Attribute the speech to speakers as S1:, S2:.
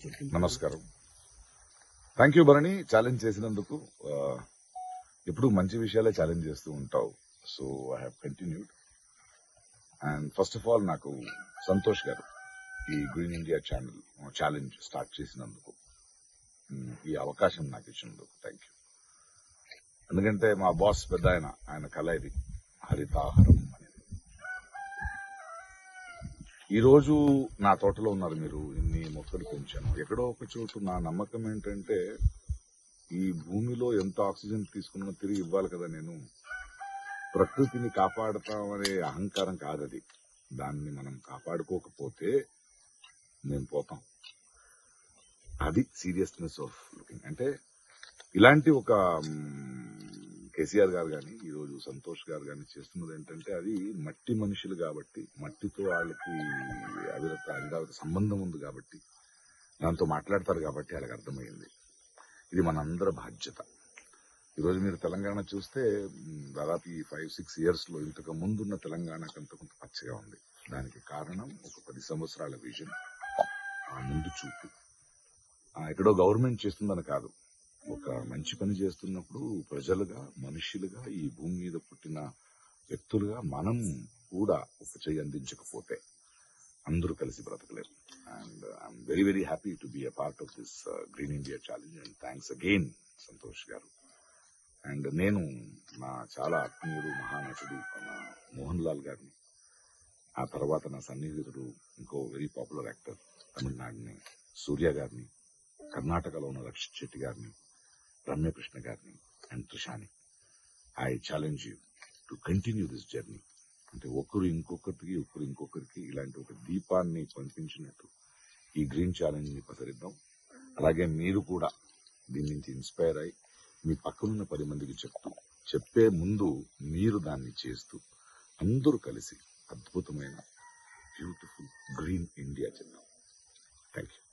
S1: నమస్కారం thank you Bharani challenge చేసినందుకు ఆ, ఎప్పుడు మంచి విషయాలే ఛాలెంజ్ చేస్తూ ఉంటావు so I have continued and first of all నాకు సంతోష్ గారు ఈ green India channel challenge start చేసినందుకు ఉమ్, ఈ అవకాశం నాకు ఇచ్చినందుకు థ్యాంక్ యూ ఎందుకంటే మా బాస్ పెద్ద ఆయన ఆయన కళ ఇది హరితాహారం అనేది ఈ రోజు నా తోటలో ఉన్నారు మీరు ఇన్ని మొక్కలు పెంచాను ఎక్కడో ఒక చోటు నా నమ్మకం ఏంటంటే ఈ భూమిలో ఎంత ఆక్సిజన్ తీసుకున్నా తిరిగి ఇవ్వాలి కదా నేను ప్రకృతిని కాపాడతామనే అహంకారం కాదది దాన్ని మనం కాపాడుకోకపోతే మేము పోతాం అది సీరియస్నెస్ ఆఫ్ లుకింగ్ అంటే ఇలాంటి ఒక కేసీఆర్ గారు కానీ ఈరోజు సంతోష్ గారు కానీ చేస్తున్నది ఏంటంటే అది మట్టి మనుషులు కాబట్టి మట్టితో వాళ్ళకి అవిరత అవిరత సంబంధం ఉంది కాబట్టి దాంతో మాట్లాడతారు కాబట్టి వాళ్ళకి అర్థమైంది ఇది మనందరి బాధ్యత ఈరోజు మీరు తెలంగాణ చూస్తే మ్, దాదాపు ఈ ఫైవ్ సిక్స్ ఇయర్స్ లో ఇంతకు ముందున్న తెలంగాణ కంత కొంత పచ్చగా ఉంది దానికి కారణం ఒక పది సంవత్సరాల విజన్ ఆ ముందు చూపు ఆ, ఎక్కడో గవర్నమెంట్ చేస్తుందని కాదు ఒక మంచి పని చేస్తున్నప్పుడు ప్రజలుగా మనుషులుగా ఈ భూమి మీద పుట్టిన వ్యక్తులుగా మనం కూడా ఒక చెయ్యి అందించకపోతే అందరూ కలిసి బ్రతకలేరు and I'm very very happy to be a part of this green India challenge and thanks again Santosh garu and నేను నా చాలా ఆత్మీయుడు మహానటుడు మన మోహన్ లాల్ గారిని ఆ తర్వాత నా సన్నిహితుడు ఇంకో వెరీ పాపులర్ యాక్టర్ తమిళనాడుని సూర్య గారిని కర్ణాటకలో ఉన్న రక్షిత్ శెట్టి గారిని రమ్యకృష్ణ గారిని అండ్ త్రిషాని I challenge you to continue this journey అంటే ఒకరు ఇంకొకరికి ఒకరు ఇంకొకరికి ఇలాంటి ఒక దీపాన్ని పంపించినట్టు ఈ గ్రీన్ ఛాలెంజ్ ని పసరిద్దాం అలాగే మీరు కూడా దీని నుంచి ఇన్స్పైర్ అయి మీ పక్కనున్న పది మందికి చెప్తూ చెప్పే ముందు మీరు దాన్ని చేస్తూ అందరూ కలిసి అద్భుతమైన బ్యూటిఫుల్ గ్రీన్ ఇండియా చేద్దాం థ్యాంక్ యూ